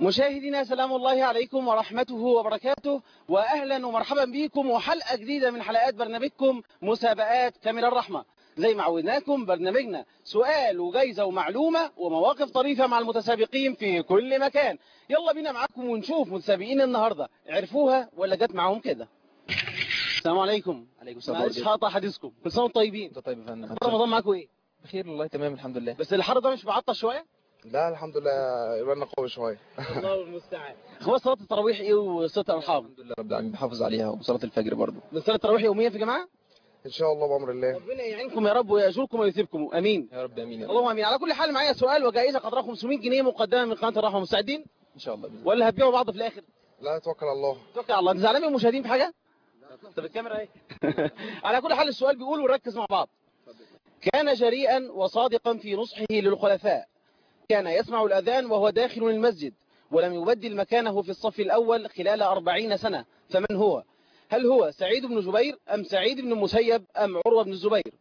مشاهدينا سلام الله عليكم ورحمته وبركاته واهلا ومرحبا بكم وحلقه جديده من حلقات برنامجكم مسابقات كاميرا الرحمه زي ما عودناكم برنامجنا سؤال وجايزه ومعلومه ومواقف طريفه مع المتسابقين في كل مكان يلا بينا معاكم ونشوف متسابقين النهارده عرفوها ولا جت معاهم كده السلام عليكم عليكم السلام معلش هقطع حديثكم كل سنه وانتم طيبين انت طيب يا فندم رمضان معاكم ايه بخير والله تمام الحمد لله بس الحر ده مش معطل شويه لا الحمد لله يبقى قوي شويه الله المستعان هو صلاه التراويح ايه وصلاه الارحام الحمد لله رب العالمين بحافظ عليها وصلاة الفجر برضو بنصلي التراويح يوميا في جماعه ان شاء الله بامر الله ربنا يعينكم يا رب ويأجركم ويثيبكم امين يا رب امين يا رب اللهم امين على كل حال معايا سؤال وجائزه قدرها 500 جنيه مقدمه من قناه الرحمه مستعدين ان شاء الله بإذن الله. ولا هتبيعوا بعض في الاخر لا توكل على الله توكل على الله انت زعلان من المشاهدين في حاجه طب الكاميرا اهي على كل حال السؤال بيقول ونركز مع بعض كان جريئا وصادقا في نصحه للخلفاء كان يسمع الاذان وهو داخل المسجد ولم يبدل مكانه في الصف الاول خلال أربعين سنه فمن هو هل هو سعيد بن جبير ام سعيد بن المسيب ام عروه بن الزبير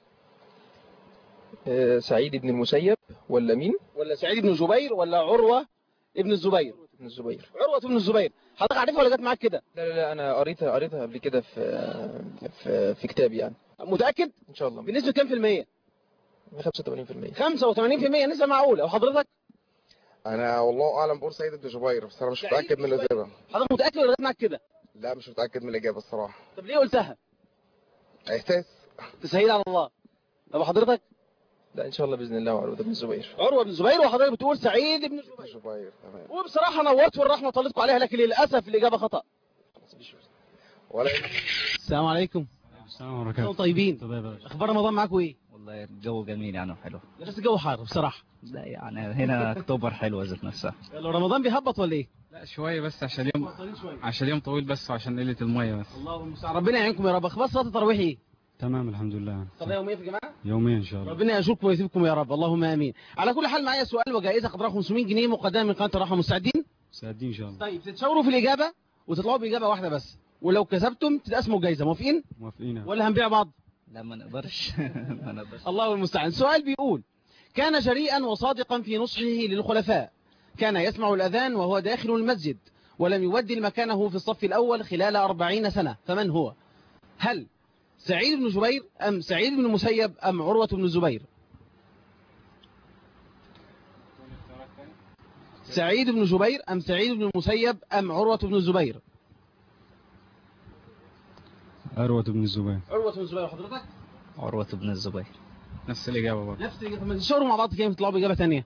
آه، سعيد بن المسيب ولا مين ولا سعيد بن جبير ولا عروه ابن الزبير بن الزبير عروه بن الزبير حضرتك عارفها ولا جت معاك كده لا لا لا انا قريتها قريتها قبل كده في في في كتاب يعني متاكد ان شاء الله بنسبه كام في الميه 85% 85% نسبه معقوله وحضرتك انا والله اعلم بقول سعيد بن جبير بس انا مش سعيد متاكد بن من الاجابه حضرتك متاكد ولا جت معاك كده لا مش متاكد من الاجابه الصراحه طب ليه قلتها احساس تسهيل على الله طب حضرتك لا ان شاء الله باذن الله وعروه بن الزبير عروه بن الزبير وحضرتك بتقول سعيد بن الزبير جبير تمام وبصراحه نورت والرحمه طلتكم عليها لكن للاسف الاجابه خطا ولا السلام عليكم السلام انتم عليكم طيبين طيب يا باشا اخبار رمضان معاكم ايه والله الجو جميل يعني وحلو لا بس الجو حار بصراحه لا يعني هنا اكتوبر حلوه ذات نفسها يلا رمضان بيهبط ولا ايه لا شوية بس عشان اليوم عشان اليوم طويل بس وعشان قلة المية بس الله المستعان ربنا يعينكم يا رب اخبار صلاه التراويح ايه تمام الحمد لله صلاه يوميه في جماعه يوميا ان شاء الله ربنا يشوفكم ويثيبكم يا رب اللهم امين على كل حال معايا سؤال وجائزه قدرها 500 جنيه مقدمه من قناه الرحمه مستعدين سعدين ان شاء الله طيب تتشاوروا في الاجابه وتطلعوا باجابه واحده بس ولو كسبتم تتقسموا الجائزه موافقين موافقين ولا هنبيع بعض لا ما نقدرش ما نقدرش الله المستعان سؤال بيقول كان جريئا وصادقا في نصحه للخلفاء كان يسمع الأذان وهو داخل المسجد ولم يبدل مكانه في الصف الأول خلال أربعين سنة فمن هو هل سعيد بن جبير أم سعيد بن المسيب أم عروة بن الزبير سعيد بن جبير أم سعيد بن المسيب أم عروة بن الزبير أروة بن الزبير عروة بن الزبير حضرتك عروة بن الزبير نفس الإجابة برضه نفس الإجابة طب ما تشاوروا مع بعض كده تطلعوا بإجابة ثانية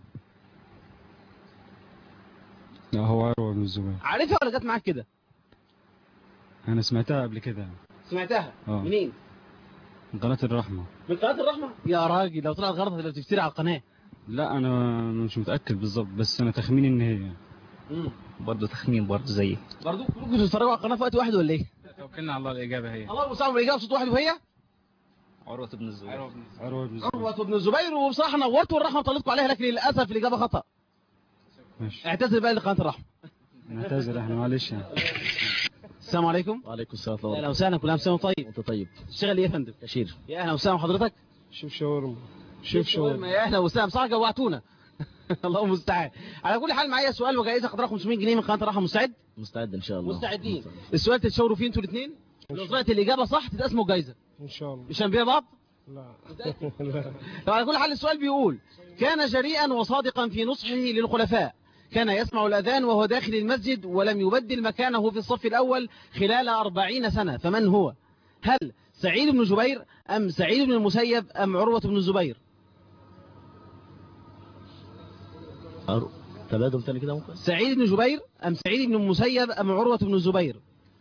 لا هو أروة بن الزبير عارفها ولا جت معاك كده أنا سمعتها قبل كده سمعتها آه. منين من قناة الرحمة من قناة الرحمة يا راجل لو طلعت غلط لو تفتري على القناة لا أنا مش متأكد بالظبط بس أنا تخميني إن هي برضه تخمين برضه زيي برضو كلكم تتفرجوا على القناة في وقت واحد ولا ايه؟ توكلنا على الله الإجابة هي الله المستعان والإجابة صوت واحد وهي عروة بن الزبير أروة بن الزبير عروة بن الزبير وبصراحة نورت والرحمة طلتكم عليها لكن للأسف الإجابة خطأ ماشي اعتذر بقى لقناة الرحمة نعتذر احنا معلش يعني السلام عليكم وعليكم السلام ورحمة اهلا الله وسهلا كل عام وسهلا طيب وانت طيب تشتغل ايه يا فندم؟ كشير يا اهلا وسهلا حضرتك شوف شاورما شوف شاورما يا اهلا وسهلا بصراحة جوعتونا الله المستعان على كل حال معايا سؤال وجائزة قدرها 500 جنيه من قناة الرحمة مستعد؟ مستعد ان شاء الله مستعدين السؤال تتشاوروا فيه انتوا الاثنين لو طلعت الإجابة صح تتقسموا الجائزة ان شاء الله مش هنبيع بعض؟ لا لا طب على كل حال السؤال بيقول كان جريئا وصادقا في نصحه للخلفاء كان يسمع الأذان وهو داخل المسجد ولم يبدل مكانه في الصف الأول خلال أربعين سنة فمن هو هل سعيد بن جبير أم سعيد بن المسيب أم عروة بن الزبير أرو. تبادل تاني كده ممكن سعيد بن جبير أم سعيد بن المسيب أم عروة بن الزبير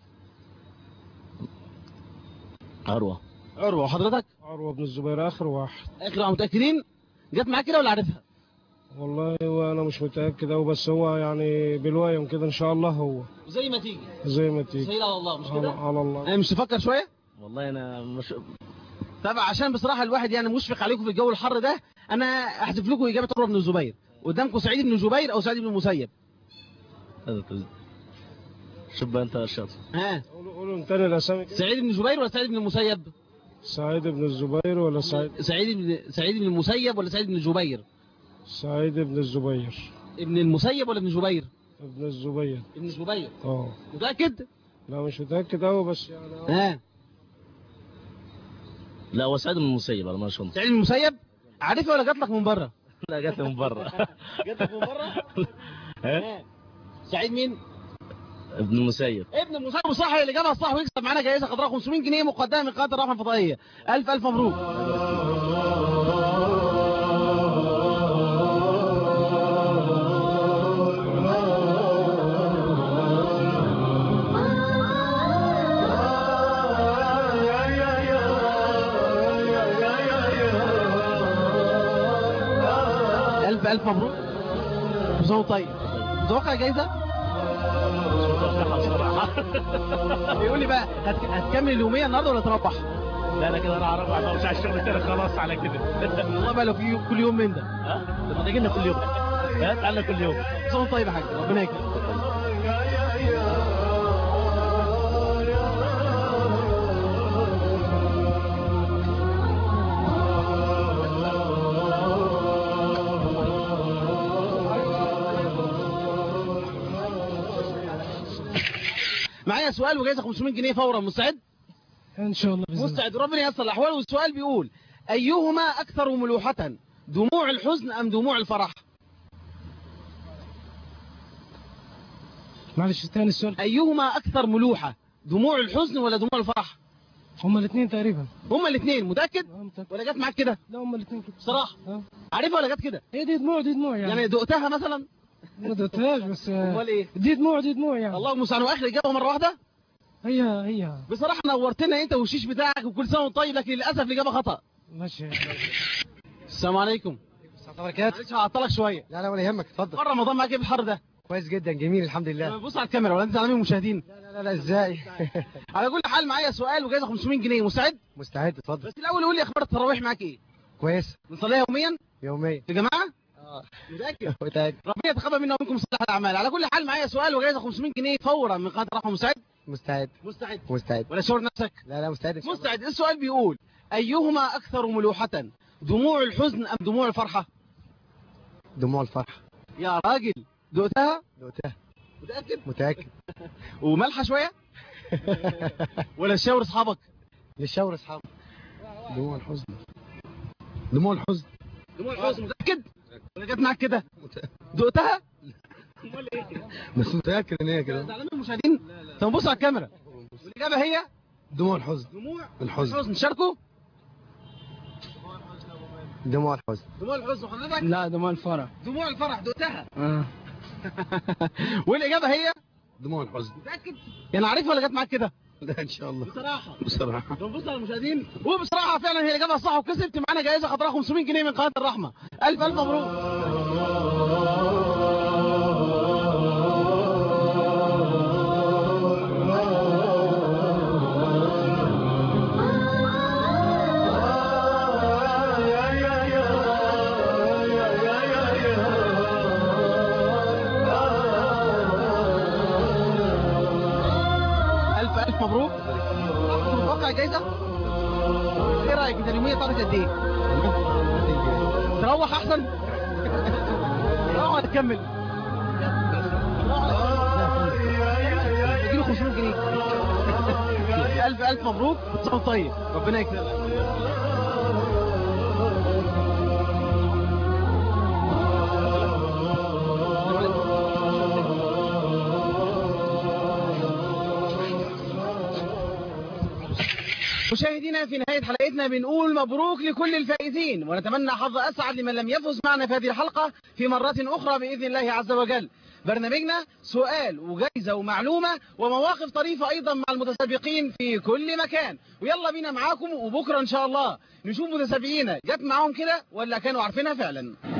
أروى عروة حضرتك عروة بن الزبير آخر واحد آخر واحد متأكدين جت معاك كده ولا عارفها والله وانا مش متأكد أوي بس هو يعني بالويم كده ان شاء الله هو زي ما تيجي زي ما تيجي سهيل على الله مش على, كده على الله أنا مش تفكر شوية والله انا مش طبعا عشان بصراحة الواحد يعني مشفق عليكم في الجو الحر ده أنا أحذف لكم إجابة عروة بن الزبير قدامكم سعيد بن جبير أو سعيد بن المسيب شوف بقى انت الشاطر ها قولوا قولوا تاني الاسامي كده سعيد بن جبير ولا سعيد بن المسيب سعيد بن الزبير ولا سعيد سعيد بن سعيد بن المسيب ولا سعيد بن جبير سعيد بن الزبير ابن المسيب ولا ابن جبير ابن الزبير ابن جبير اه متأكد لا مش متأكد أوي بس يعني آه. ها لا هو سعيد بن المسيب على ما أظن سعيد بن المسيب عارفها ولا جات لك من بره لا جات لي من بره جات لك من بره ها سعيد مين ابن المسيب ابن المسيب صح اللي جابها صح ويكسب معانا جائزه قدرها 500 جنيه مقدمه من قناه الرحمه الفضائيه الف الف مبروك ألف ألف مبروك كل طيب متوقع جايزة؟ بيقول لي بقى هت... هتكمل اليومية النهارده ولا تروح؟ لا لا كده انا اعرف بقى مش هشتغل تاني خلاص على كده والله بقى لو في يوم- كل يوم من ده ها طب تجي لنا كل يوم ها تعالى كل يوم كل طيب يا حاج ربنا يكرمك معايا سؤال وجايزه 500 جنيه فورا مستعد؟ إن شاء الله بإذن الله مستعد ربنا ييسر الاحوال والسؤال بيقول ايهما اكثر ملوحه دموع الحزن ام دموع الفرح معلش تاني السؤال ايهما اكثر ملوحه دموع الحزن ولا دموع الفرح هما الاثنين تقريبا هما الاثنين متاكد آه، متأكد. ولا جت معاك كده لا هما الاثنين كده بصراحه اه عارفها ولا جت كده هي دي دموع دي دموع يعني, يعني دقتها مثلا ما دوتهاش بس آه، امال ايه دي دموع دي دموع يعني الله المستعان واخر اجابه مره واحده هي هي بصراحه نورتنا انت والشيش بتاعك وكل سنه وانت طيب لكن للاسف الاجابه خطا ماشي السلام عليكم بركات معلش هعطلك شويه لا لا ولا يهمك اتفضل مره رمضان معاك ايه بالحر ده كويس جدا جميل الحمد لله بص على الكاميرا ولا انت زعلان من المشاهدين لا لا لا ازاي على كل حال معايا سؤال وجايزه 500 جنيه مستعد مستعد اتفضل بس الاول قول لي اخبار التراويح معاك ايه كويس بنصليها يوميا يوميا يا جماعه اه متاكد متأكد ربنا يتقبل منا ومنكم صالح الاعمال على كل حال معايا سؤال وجايزه 500 جنيه فورا من قناه الرحمه مستعد مستعد مستعد مستعد ولا شعور نفسك لا لا مستعد إن شاء الله. مستعد السؤال بيقول ايهما اكثر ملوحه دموع الحزن ام دموع الفرحه دموع الفرح يا راجل دقتها دوتها متاكد متأكد وملحه شويه ولا تشاور اصحابك للشاور اصحابي دموع الحزن دموع الحزن دموع الحزن متاكد ولا جت معاك كده دقتها بس متأكد ان هي كده زعلان من المشاهدين طب بص على الكاميرا والاجابه هي دموع الحزن دموع الحزن الحزن شاركوا دموع الحزن دموع الحزن وحضرتك لا دموع الفرح دموع الفرح دقتها اه والاجابه هي دموع الحزن متاكد يعني عارفها ولا جت معاك كده لا ان شاء الله بصراحه بصراحة طب بص على المشاهدين وبصراحه فعلا هي الاجابه الصح وكسبت معانا جائزه قدرها 500 جنيه من قناه الرحمه الف الف مبروك الف الف مبروك متوقع الجائزه ايه رايك انت اليوميه طارت قد ايه تروح احسن تروح ولا تكمل اديله 500 جنيه الف الف مبروك كل طيب ربنا يكرمك مشاهدينا في نهاية حلقتنا بنقول مبروك لكل الفائزين ونتمنى حظ أسعد لمن لم يفز معنا في هذه الحلقة في مرات أخرى بإذن الله عز وجل برنامجنا سؤال وجايزة ومعلومة ومواقف طريفة أيضا مع المتسابقين في كل مكان ويلا بينا معاكم وبكرة إن شاء الله نشوف متسابقين جت معاهم كده ولا كانوا عارفينها فعلا